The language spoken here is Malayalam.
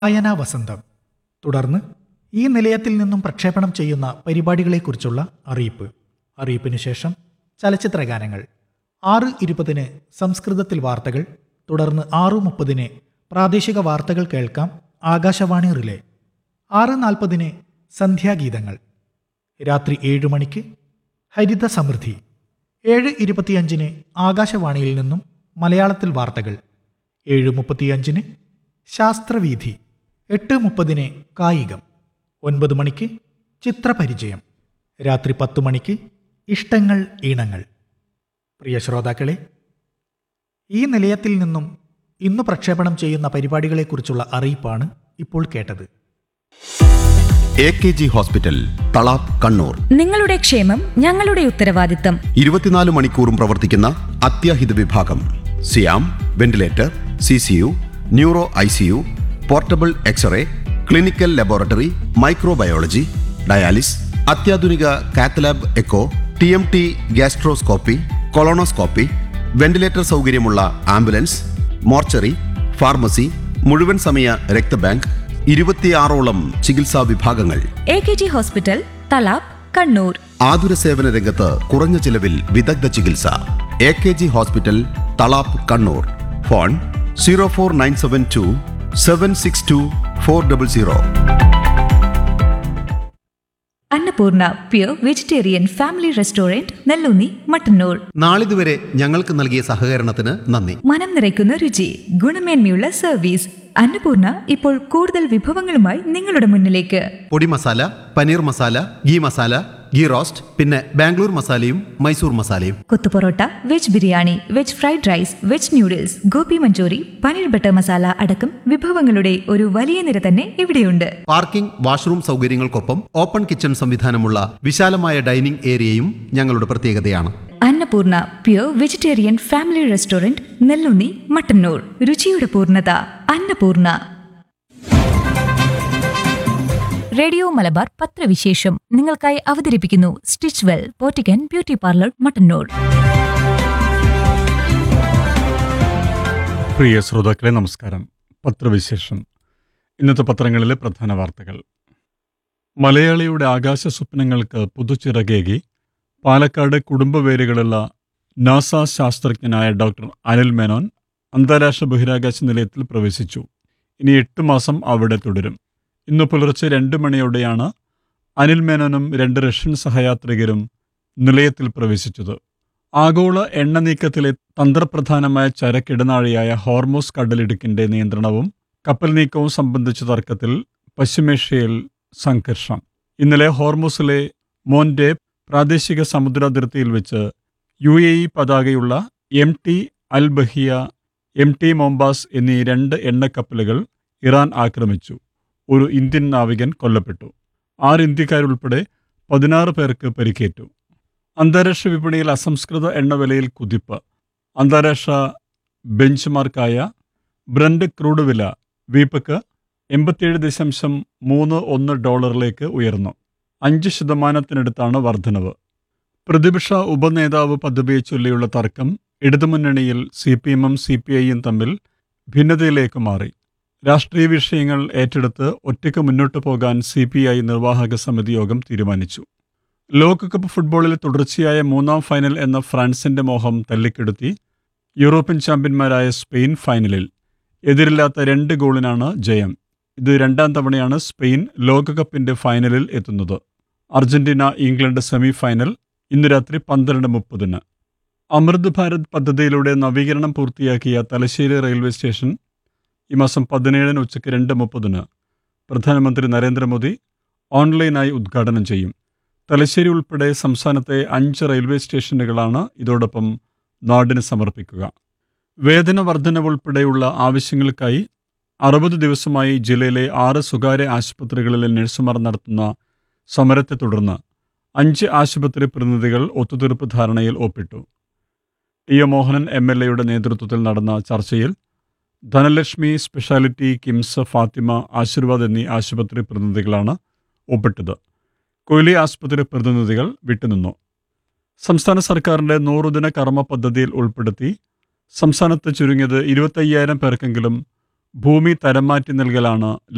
വായനാ വസന്തം തുടർന്ന് ഈ നിലയത്തിൽ നിന്നും പ്രക്ഷേപണം ചെയ്യുന്ന പരിപാടികളെക്കുറിച്ചുള്ള അറിയിപ്പ് അറിയിപ്പിനു ശേഷം ചലച്ചിത്രഗാനങ്ങൾ ആറ് ഇരുപതിന് സംസ്കൃതത്തിൽ വാർത്തകൾ തുടർന്ന് ആറു മുപ്പതിന് പ്രാദേശിക വാർത്തകൾ കേൾക്കാം ആകാശവാണി റിലേ ആറ് നാൽപ്പതിന് സന്ധ്യാഗീതങ്ങൾ രാത്രി ഏഴ് മണിക്ക് ഹരിത സമൃദ്ധി ഏഴ് ഇരുപത്തിയഞ്ചിന് ആകാശവാണിയിൽ നിന്നും മലയാളത്തിൽ വാർത്തകൾ ഏഴ് മുപ്പത്തിയഞ്ചിന് ശാസ്ത്രവീഥി എട്ട് മുപ്പതിന് കായികം ഒൻപത് മണിക്ക് ചിത്രപരിചയം രാത്രി പത്ത് മണിക്ക് ഇഷ്ടങ്ങൾ ഈണങ്ങൾ പ്രിയ ശ്രോതാക്കളെ ഈ നിലയത്തിൽ നിന്നും ഇന്ന് പ്രക്ഷേപണം ചെയ്യുന്ന പരിപാടികളെക്കുറിച്ചുള്ള അറിയിപ്പാണ് ഇപ്പോൾ കേട്ടത് A K G hospital Thalap Kannur നിങ്ങളുടെ ക്ഷേമം ഞങ്ങളുടെ ഉത്തരവാദിത്തം ഇരുപത്തിനാല് മണിക്കൂറും പ്രവർത്തിക്കുന്ന അത്യാഹിത വിഭാഗം സിയാം ventilator C C U neuro I C U portable x ray clinical laboratory microbiology dialysis അത്യാധുനിക cath lab echo T M T gastroscopy colonoscopy ventilator സൗകര്യമുള്ള ആംബുലൻസ് മോർച്ചറി ഫാർമസി മുഴുവൻ സമയ രക്തബാങ്ക് ഇരുപത്തിയാറോളം ചികിത്സാ വിഭാഗങ്ങൾ A K G hospital Thalap Kannur ആതുര സേവന രംഗത്ത് കുറഞ്ഞ ചിലവിൽ വിദഗ്ധ ചികിത്സ A K G hospital Thalap Kannur phone zero four nine seven two seven six two four double zero Annapoorna pure vegetarian family restaurant Nellunni Mattannur നാളിതുവരെ ഞങ്ങൾക്ക് നൽകിയ സഹകരണത്തിന് നന്ദി മനം നിറയ്ക്കുന്ന രുചി ഗുണമേന്മയുള്ള സർവീസ് അന്നപൂർണ ഇപ്പോൾ കൂടുതൽ വിഭവങ്ങളുമായി നിങ്ങളുടെ മുന്നിലേക്ക് podi masala paneer masala ghee masala ghee roast പിന്നെ ബാംഗ്ലൂർ മസാലയും മൈസൂർ മസാലയും kothu parotta veg biryani veg fried rice veg noodles gobi manchurian paneer butter masala അടക്കം വിഭവങ്ങളുടെ ഒരു വലിയ നിര തന്നെ ഇവിടെയുണ്ട് പാർക്കിംഗ് വാഷ്റൂം സൗകര്യങ്ങൾക്കൊപ്പം ഓപ്പൺ കിച്ചൺ സംവിധാനമുള്ള വിശാലമായ ഡൈനിംഗ് ഏരിയയും ഞങ്ങളുടെ പ്രത്യേകതയാണ് Annapoorna pure vegetarian family restaurant Nellunni Mattannur രുചിയുടെ പൂർണ്ണത അന്നപൂർണ റേഡിയോ മലബാർ പത്രവിശേഷം നിങ്ങൾക്കായി അവതരിപ്പിക്കുന്നു സ്റ്റിച്ച് വെൽ പോറ്റിക്കൻ ബ്യൂട്ടി പാർലർ മട്ടന്നൂർ പ്രിയ ശ്രോതാക്കളെ നമസ്കാരം പത്രവിശേഷം ഇന്നത്തെ പത്രങ്ങളിലെ പ്രധാന വാർത്തകൾ മലയാളിയുടെ ആകാശ സ്വപ്നങ്ങൾക്ക് പുതുച്ചിറകേകി പാലക്കാട് കുടുംബവേരുകളുള്ള നാസ ശാസ്ത്രജ്ഞനായ ഡോക്ടർ അനിൽ മേനോൻ അന്താരാഷ്ട്ര ബഹിരാകാശ നിലയത്തിൽ പ്രവേശിച്ചു ഇനി എട്ട് മാസം അവിടെ തുടരും ഇന്ന് പുലർച്ചെ രണ്ട് മണിയോടെയാണ് അനിൽ മേനോനും രണ്ട് റഷ്യൻ സഹയാത്രികരും നിലയത്തിൽ പ്രവേശിച്ചത് ആഗോള എണ്ണ നീക്കത്തിലെ തന്ത്രപ്രധാനമായ ചരക്കിടനാഴിയായ ഹോർമോസ് കടലിടുക്കിന്റെ നിയന്ത്രണവും കപ്പൽ നീക്കവും സംബന്ധിച്ച തർക്കത്തിൽ പശ്ചിമേഷ്യയിൽ സംഘർഷം ഇന്നലെ ഹോർമോസിലെ മോൻഡെ പ്രാദേശിക സമുദ്രാതിർത്തിയിൽ വെച്ച് യു എ ഇ പതാകയുള്ള M T Al Bahia M T Mombasa എന്നീ രണ്ട് എണ്ണക്കപ്പലുകൾ ഇറാൻ ആക്രമിച്ചു ഒരു ഇന്ത്യൻ നാവികൻ കൊല്ലപ്പെട്ടു ആറ് ഇന്ത്യക്കാരുൾപ്പെടെ പതിനാറ് പേർക്ക് പരിക്കേറ്റു അന്താരാഷ്ട്ര വിപണിയിൽ അസംസ്കൃത എണ്ണവിലയിൽ കുതിപ്പ് അന്താരാഷ്ട്ര ബെഞ്ച് മാർക്കായ ബ്രണ്ട് ക്രൂഡ് വില വീപ്പക്ക് എൺപത്തിയേഴ് ദശാംശം മൂന്ന് ഒന്ന് ഡോളറിലേക്ക് ഉയർന്നു അഞ്ച് ശതമാനത്തിനടുത്താണ് വർധനവ് പ്രതിപക്ഷ ഉപനേതാവ് പദവിയെ ചൊല്ലിയുള്ള തർക്കം ഇടതുമുന്നണിയിൽ സി പി എമ്മും സി പി ഐയും തമ്മിൽ ഭിന്നതയിലേക്ക് മാറി രാഷ്ട്രീയ വിഷയങ്ങൾ ഏറ്റെടുത്ത് ഒറ്റയ്ക്ക് മുന്നോട്ടു പോകാൻ സി പി ഐ നിർവാഹക സമിതി യോഗം തീരുമാനിച്ചു ലോകകപ്പ് ഫുട്ബോളിൽ തുടർച്ചയായ മൂന്നാം ഫൈനൽ എന്ന ഫ്രാൻസിന്റെ മോഹം തല്ലിക്കെടുത്തി യൂറോപ്യൻ ചാമ്പ്യന്മാരായ സ്പെയിൻ ഫൈനലിൽ എതിരില്ലാത്ത രണ്ട് ഗോളിനാണ് ജയം ഇത് രണ്ടാം തവണയാണ് സ്പെയിൻ ലോകകപ്പിന്റെ ഫൈനലിൽ എത്തുന്നത് അർജന്റീന ഇംഗ്ലണ്ട് സെമി ഫൈനൽ ഇന്ന് രാത്രി പന്ത്രണ്ട് മുപ്പതിന് അമൃത് ഭാരത് പദ്ധതിയിലൂടെ നവീകരണം പൂർത്തിയാക്കിയ തലശ്ശേരി റെയിൽവേ സ്റ്റേഷൻ ഈ മാസം പതിനേഴിന് ഉച്ചയ്ക്ക് രണ്ട് മുപ്പതിന് പ്രധാനമന്ത്രി നരേന്ദ്രമോദി ഓൺലൈനായി ഉദ്ഘാടനം ചെയ്യും തലശ്ശേരി ഉൾപ്പെടെ സംസ്ഥാനത്തെ അഞ്ച് റെയിൽവേ സ്റ്റേഷനുകളാണ് ഇതോടൊപ്പം നാടിന് സമർപ്പിക്കുക വേതന വർധനവ് ഉൾപ്പെടെയുള്ള ആവശ്യങ്ങൾക്കായി അറുപത് ദിവസമായി ജില്ലയിലെ ആറ് സ്വകാര്യ ആശുപത്രികളിലെ നഴ്സുമാർ നടത്തുന്ന സമരത്തെ തുടർന്ന് അഞ്ച് ആശുപത്രി പ്രതിനിധികൾ ഒത്തുതീർപ്പ് ധാരണയിൽ ഒപ്പിട്ടു T A Mohanan M L എയുടെ നേതൃത്വത്തിൽ നടന്ന ചർച്ചയിൽ ധനലക്ഷ്മി സ്പെഷ്യാലിറ്റി കിംസ് ഫാത്തിമ ആശീർവാദ് എന്നീ ആശുപത്രി പ്രതിനിധികളാണ് ഒപ്പിട്ടത് കൊയിലി ആശുപത്രി പ്രതിനിധികൾ വിട്ടുനിന്നു സംസ്ഥാന സർക്കാരിന്റെ നൂറുദിന കർമ്മ പദ്ധതിയിൽ ഉൾപ്പെടുത്തി സംസ്ഥാനത്ത് ചുരുങ്ങിയത് ഇരുപത്തയ്യായിരം പേർക്കെങ്കിലും ഭൂമി തരം മാറ്റി നൽകലാണ്